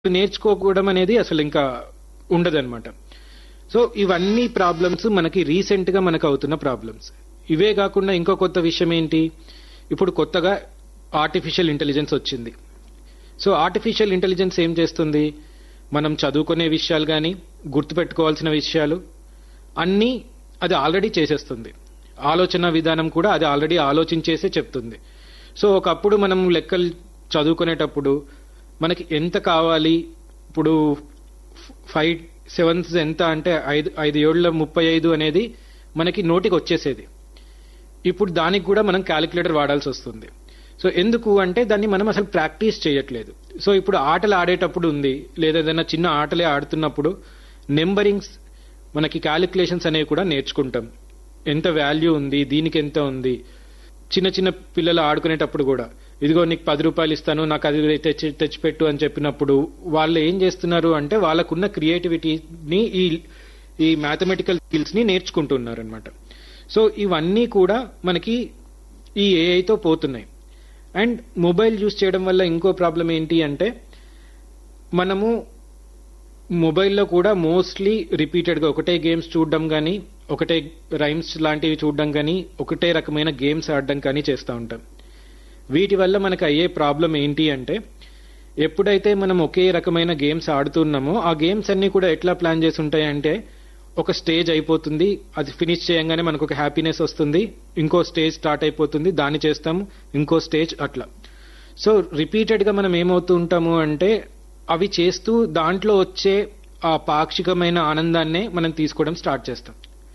నేర్చుకోకూడడం అనేది అసలు ఇంకా ఉండదన్నమాట సో ఇవన్నీ ప్రాబ్లమ్స్ మనకి రీసెంట్ గా మనకు అవుతున్న ప్రాబ్లమ్స్ ఇవే కాకుండా ఇంకో కొత్త విషయం ఏంటి ఇప్పుడు కొత్తగా ఆర్టిఫిషియల్ ఇంటెలిజెన్స్ వచ్చింది సో ఆర్టిఫిషియల్ ఇంటెలిజెన్స్ ఏం చేస్తుంది మనం చదువుకునే విషయాలు కానీ గుర్తుపెట్టుకోవాల్సిన విషయాలు అన్నీ అది ఆల్రెడీ చేసేస్తుంది ఆలోచన విధానం కూడా అది ఆల్రెడీ ఆలోచించేసే చెప్తుంది సో ఒకప్పుడు మనం లెక్కలు చదువుకునేటప్పుడు మనకి ఎంత కావాలి ఇప్పుడు ఫైవ్ సెవెన్స్ ఎంత అంటే ఐదు ఐదు ఏళ్ళ ముప్పై ఐదు అనేది మనకి నోటికి వచ్చేసేది ఇప్పుడు దానికి కూడా మనం క్యాలిక్యులేటర్ వాడాల్సి వస్తుంది సో ఎందుకు అంటే దాన్ని మనం అసలు ప్రాక్టీస్ చేయట్లేదు సో ఇప్పుడు ఆటలు ఆడేటప్పుడు ఉంది లేదా ఏదైనా చిన్న ఆటలే ఆడుతున్నప్పుడు నెంబరింగ్స్ మనకి క్యాలిక్యులేషన్స్ అనేవి కూడా నేర్చుకుంటాం ఎంత వాల్యూ ఉంది దీనికి ఎంత ఉంది చిన్న చిన్న పిల్లలు ఆడుకునేటప్పుడు కూడా ఇదిగో నీకు పది రూపాయలు ఇస్తాను నాకు అది తెచ్చి తెచ్చిపెట్టు అని చెప్పినప్పుడు వాళ్ళు ఏం చేస్తున్నారు అంటే వాళ్ళకున్న క్రియేటివిటీని ఈ ఈ మ్యాథమెటికల్ స్కిల్స్ ని నేర్చుకుంటున్నారు అనమాట సో ఇవన్నీ కూడా మనకి ఈ ఏఐతో పోతున్నాయి అండ్ మొబైల్ యూస్ చేయడం వల్ల ఇంకో ప్రాబ్లం ఏంటి అంటే మనము మొబైల్లో కూడా మోస్ట్లీ రిపీటెడ్గా ఒకటే గేమ్స్ చూడడం కానీ ఒకటే రైమ్స్ లాంటివి చూడడం కానీ ఒకటే రకమైన గేమ్స్ ఆడడం కానీ చేస్తూ ఉంటాం వీటి వల్ల మనకు అయ్యే ప్రాబ్లం ఏంటి అంటే ఎప్పుడైతే మనం ఒకే రకమైన గేమ్స్ ఆడుతున్నామో ఆ గేమ్స్ అన్ని కూడా ఎట్లా ప్లాన్ చేసి ఉంటాయంటే ఒక స్టేజ్ అయిపోతుంది అది ఫినిష్ చేయంగానే మనకు ఒక హ్యాపీనెస్ వస్తుంది ఇంకో స్టేజ్ స్టార్ట్ అయిపోతుంది దాన్ని చేస్తాము ఇంకో స్టేజ్ అట్లా సో రిపీటెడ్ గా మనం ఏమవుతూ ఉంటాము అంటే అవి చేస్తూ దాంట్లో వచ్చే ఆ పాక్షికమైన ఆనందాన్నే మనం తీసుకోవడం స్టార్ట్ చేస్తాం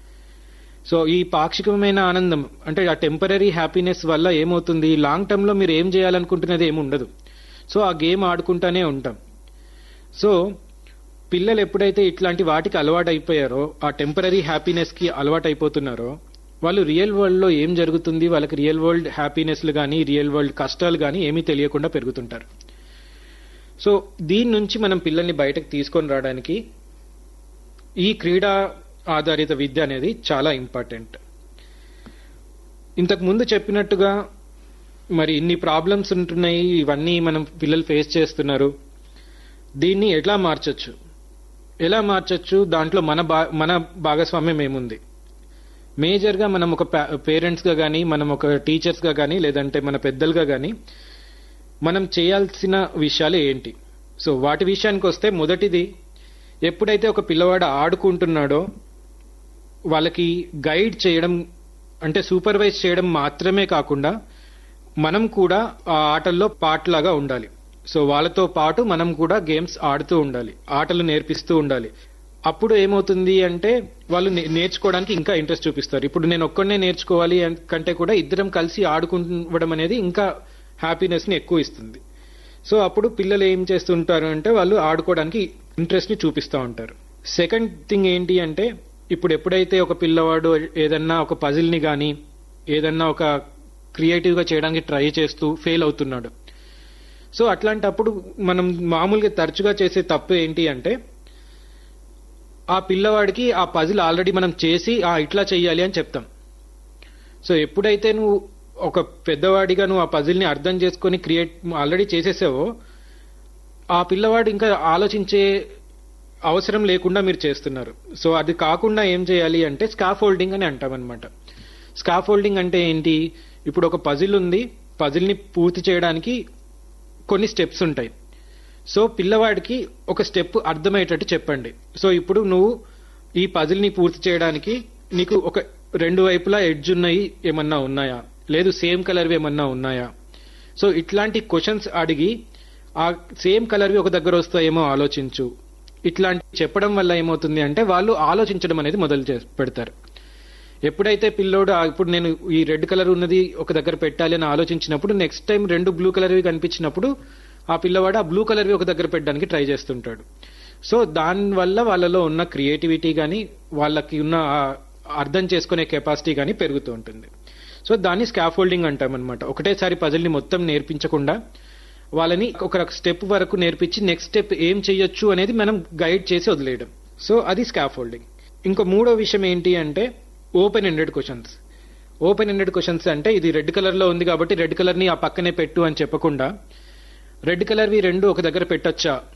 సో ఈ పాక్షికమైన ఆనందం అంటే ఆ టెంపరీ హ్యాపీనెస్ వల్ల ఏమవుతుంది లాంగ్ టర్మ్ లో మీరు ఏం చేయాలనుకుంటున్నది ఏమి ఉండదు సో ఆ గేమ్ ఆడుకుంటానే ఉంటాం సో పిల్లలు ఎప్పుడైతే ఇట్లాంటి వాటికి అలవాటు అయిపోయారో ఆ టెంపరీ హ్యాపీనెస్ కి అలవాటు అయిపోతున్నారో వాళ్ళు రియల్ వరల్డ్ లో ఏం జరుగుతుంది వాళ్ళకి రియల్ వరల్డ్ హ్యాపీనెస్లు కానీ రియల్ వరల్డ్ కష్టాలు కానీ ఏమీ తెలియకుండా పెరుగుతుంటారు సో దీని నుంచి మనం పిల్లల్ని బయటకు తీసుకొని రావడానికి ఈ క్రీడా ఆధారిత విద్య అనేది చాలా ఇంపార్టెంట్ ఇంతకు ముందు చెప్పినట్టుగా మరి ఇన్ని ప్రాబ్లమ్స్ ఉంటున్నాయి ఇవన్నీ మనం పిల్లలు ఫేస్ చేస్తున్నారు దీన్ని ఎట్లా మార్చొచ్చు ఎలా మార్చొచ్చు దాంట్లో మన బా మన భాగస్వామ్యం ఏముంది మేజర్గా మనం ఒక పేరెంట్స్గా కానీ మనం ఒక టీచర్స్గా కానీ లేదంటే మన పెద్దలుగా కానీ మనం చేయాల్సిన విషయాలు ఏంటి సో వాటి విషయానికి వస్తే మొదటిది ఎప్పుడైతే ఒక పిల్లవాడు ఆడుకుంటున్నాడో వాళ్ళకి గైడ్ చేయడం అంటే సూపర్వైజ్ చేయడం మాత్రమే కాకుండా మనం కూడా ఆ ఆటల్లో పాటలాగా ఉండాలి సో వాళ్ళతో పాటు మనం కూడా గేమ్స్ ఆడుతూ ఉండాలి ఆటలు నేర్పిస్తూ ఉండాలి అప్పుడు ఏమవుతుంది అంటే వాళ్ళు నేర్చుకోవడానికి ఇంకా ఇంట్రెస్ట్ చూపిస్తారు ఇప్పుడు నేను ఒక్కడనే నేర్చుకోవాలి కంటే కూడా ఇద్దరం కలిసి ఆడుకుంటడం అనేది ఇంకా హ్యాపీనెస్ ని ఎక్కువ ఇస్తుంది సో అప్పుడు పిల్లలు ఏం చేస్తుంటారు అంటే వాళ్ళు ఆడుకోవడానికి ఇంట్రెస్ట్ ని చూపిస్తూ ఉంటారు సెకండ్ థింగ్ ఏంటి అంటే ఇప్పుడు ఎప్పుడైతే ఒక పిల్లవాడు ఏదన్నా ఒక పజిల్ ని కానీ ఏదన్నా ఒక క్రియేటివ్ గా చేయడానికి ట్రై చేస్తూ ఫెయిల్ అవుతున్నాడు సో అట్లాంటప్పుడు మనం మామూలుగా తరచుగా చేసే తప్పు ఏంటి అంటే ఆ పిల్లవాడికి ఆ పజిల్ ఆల్రెడీ మనం చేసి ఆ ఇట్లా చెయ్యాలి అని చెప్తాం సో ఎప్పుడైతే నువ్వు ఒక పెద్దవాడిగా నువ్వు ఆ పజిల్ని అర్థం చేసుకొని క్రియేట్ ఆల్రెడీ చేసేసావో ఆ పిల్లవాడు ఇంకా ఆలోచించే అవసరం లేకుండా మీరు చేస్తున్నారు సో అది కాకుండా ఏం చేయాలి అంటే స్కాఫ్ హోల్డింగ్ అని అంటామన్నమాట స్కాఫ్ హోల్డింగ్ అంటే ఏంటి ఇప్పుడు ఒక పజిల్ ఉంది పజిల్ని పూర్తి చేయడానికి కొన్ని స్టెప్స్ ఉంటాయి సో పిల్లవాడికి ఒక స్టెప్ అర్థమయ్యేటట్టు చెప్పండి సో ఇప్పుడు నువ్వు ఈ పజిల్ని పూర్తి చేయడానికి నీకు ఒక రెండు వైపులా ఎడ్జ్ ఉన్నాయి ఏమన్నా ఉన్నాయా లేదు సేమ్ కలర్వి ఏమన్నా ఉన్నాయా సో ఇట్లాంటి క్వశ్చన్స్ అడిగి ఆ సేమ్ కలర్వి ఒక దగ్గర వస్తాయేమో ఆలోచించు ఇట్లాంటి చెప్పడం వల్ల ఏమవుతుంది అంటే వాళ్ళు ఆలోచించడం అనేది మొదలు పెడతారు ఎప్పుడైతే పిల్లోడు ఇప్పుడు నేను ఈ రెడ్ కలర్ ఉన్నది ఒక దగ్గర పెట్టాలి అని ఆలోచించినప్పుడు నెక్స్ట్ టైం రెండు బ్లూ కలర్వి కనిపించినప్పుడు ఆ పిల్లవాడు ఆ బ్లూ కలర్వి ఒక దగ్గర పెట్టడానికి ట్రై చేస్తుంటాడు సో దానివల్ల వాళ్ళలో ఉన్న క్రియేటివిటీ కానీ వాళ్ళకి ఉన్న అర్థం చేసుకునే కెపాసిటీ కానీ పెరుగుతూ ఉంటుంది సో దాన్ని స్కాఫోల్డింగ్ అంటామన్నమాట ఒకటేసారి పజిల్ని మొత్తం నేర్పించకుండా వాళ్ళని ఒక స్టెప్ వరకు నేర్పించి నెక్స్ట్ స్టెప్ ఏం చేయొచ్చు అనేది మనం గైడ్ చేసి వదిలేయడం సో అది స్కాఫోల్డింగ్ ఇంకో మూడో విషయం ఏంటి అంటే open ended questions open ended questions అంటే ఇది రెడ్ కలర్ లో ఉంది కాబట్టి రెడ్ కలర్ ని ఆ పక్కనే పెట్టు అని చెప్పకుండా రెడ్ కలర్వి రెండు ఒక దగ్గర పెట్టొచ్చా